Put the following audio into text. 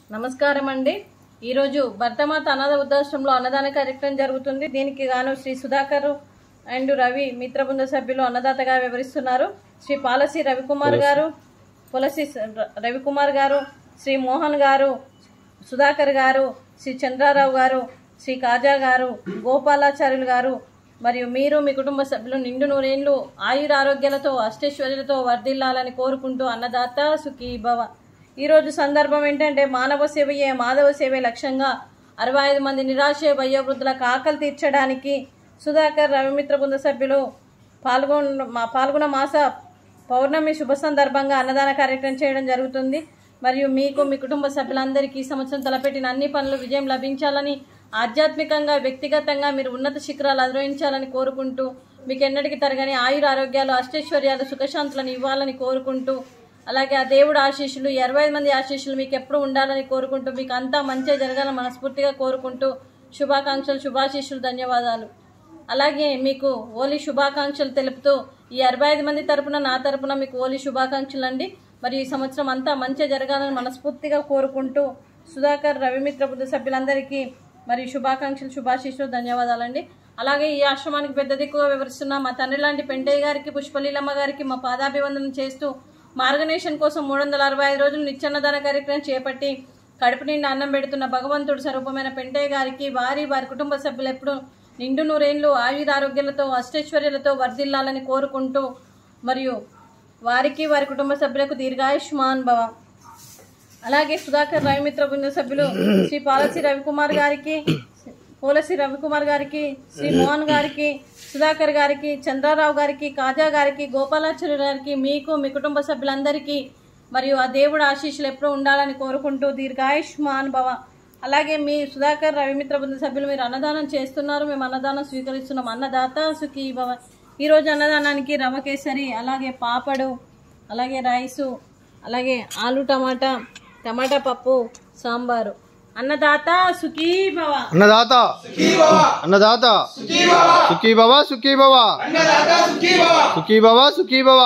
నమస్కారం అండి ఈరోజు భర్తమాత అనాథ వృద్ధాశ్రమంలో అన్నదాన కార్యక్రమం జరుగుతుంది దీనికి గాను శ్రీ సుధాకర్ అండ్ రవి మిత్ర బృంద సభ్యులు అన్నదాతగా వివరిస్తున్నారు శ్రీ పాలసి రవికుమార్ గారు పులసి స- రవికుమార్ గారు శ్రీ మోహన్ గారు సుధాకర్ గారు శ్రీ చంద్రారావు గారు శ్రీ కాజా గారు గోపాలాచార్యులు గారు మరియు మీరు మీ కుటుంబ సభ్యులు నిండు నూరేళ్లు ఆయుర ఆరోగ్యాలతో అష్టైశ్వర్యాలతో వర్ధిల్లాలని కోరుకుంటూ అన్నదాత సుఖీ భవ ఈరోజు సందర్భం ఏంటంటే మానవ సేవయే మాధవ సేవే లక్ష్యంగా అరవై ఐదు మంది నిరాశ వయోవృద్ధులకు ఆకలి తీర్చడానికి సుధాకర్ రవిమిత్ర బృంద సభ్యులు పాల్గొన్న మా పాల్గొన్న మాస పౌర్ణమి శుభ సందర్భంగా అన్నదాన కార్యక్రమం చేయడం జరుగుతుంది మరియు మీకు మీ కుటుంబ సభ్యులందరికీ ఈ సంవత్సరం తలపెట్టిన అన్ని పనులు విజయం లభించాలని ఆధ్యాత్మికంగా వ్యక్తిగతంగా మీరు ఉన్నత శిఖరాలు అధిరోహించాలని కోరుకుంటూ మీకు ఎన్నటికి తరగని ఆయుర ఆరోగ్యాలు అష్టైశ్వర్యాలు సుఖశాంతులను ఇవ్వాలని కోరుకుంటూ అలాగే ఆ దేవుడు ఆశీస్సులు ఇరవై ఐదు మంది ఆశీస్సులు మీకు ఎప్పుడు ఉండాలని కోరుకుంటూ మీకు అంతా మంచిగా జరగాలని మనస్ఫూర్తిగా కోరుకుంటూ శుభాకాంక్షలు శుభాశీస్సులు ధన్యవాదాలు అలాగే మీకు ఓలీ శుభాకాంక్షలు తెలుపుతూ ఈ అరవై ఐదు మంది తరపున నా తరపున మీకు ఓలీ శుభాకాంక్షలు అండి మరి ఈ సంవత్సరం అంతా మంచిగా జరగాలని మనస్ఫూర్తిగా కోరుకుంటూ సుధాకర్ రవిమిత్ర బుద్ధ సభ్యులందరికీ మరి శుభాకాంక్షలు శుభాశీస్సులు ధన్యవాదాలండి అలాగే ఈ ఆశ్రమానికి పెద్ద దిక్కుగా వివరిస్తున్న మా తండ్రి లాంటి పెంటయ్య గారికి పుష్పలీలమ్మ గారికి మా పాదాభివందనం చేస్తూ మార్గనేషన్ కోసం మూడు వందల అరవై ఐదు రోజులు నిత్యాన్నదాన కార్యక్రమం చేపట్టి కడుపు నిండా అన్నం పెడుతున్న భగవంతుడు స్వరూపమైన పెంటయ్య గారికి వారి వారి కుటుంబ సభ్యులు ఎప్పుడు నిండు నూరేళ్లు ఆయురారోగ్యాలతో అష్టైశ్వర్యాలతో వర్ధిల్లాలని కోరుకుంటూ మరియు వారికి వారి కుటుంబ సభ్యులకు దీర్ఘాయుష్మాన్ భవ అలాగే సుధాకర్ రవిమిత్ర బృంద సభ్యులు శ్రీ పాలసి రవికుమార్ గారికి పోలసి రవికుమార్ గారికి శ్రీ మోహన్ గారికి సుధాకర్ గారికి చంద్రారావు గారికి కాజా గారికి గోపాలాచార్య గారికి మీకు మీ కుటుంబ సభ్యులందరికీ మరియు ఆ దేవుడు ఆశీస్సులు ఎప్పుడూ ఉండాలని కోరుకుంటూ దీర్ఘాయుష్మాన్ భవ అలాగే మీ సుధాకర్ రవిమిత్ర బృంద సభ్యులు మీరు అన్నదానం చేస్తున్నారు మేము అన్నదానం స్వీకరిస్తున్నాం అన్నదాత సుఖీ భవ ఈరోజు అన్నదానానికి రవ కేసరి అలాగే పాపడు అలాగే రైసు అలాగే ఆలు టమాటా టమాటా పప్పు సాంబారు అన్నదాత సుఖీ భవ అన్నదాత అన్నదాత సుఖీ భవ సుఖీ భవ సుఖీ భవ సుఖీ భవ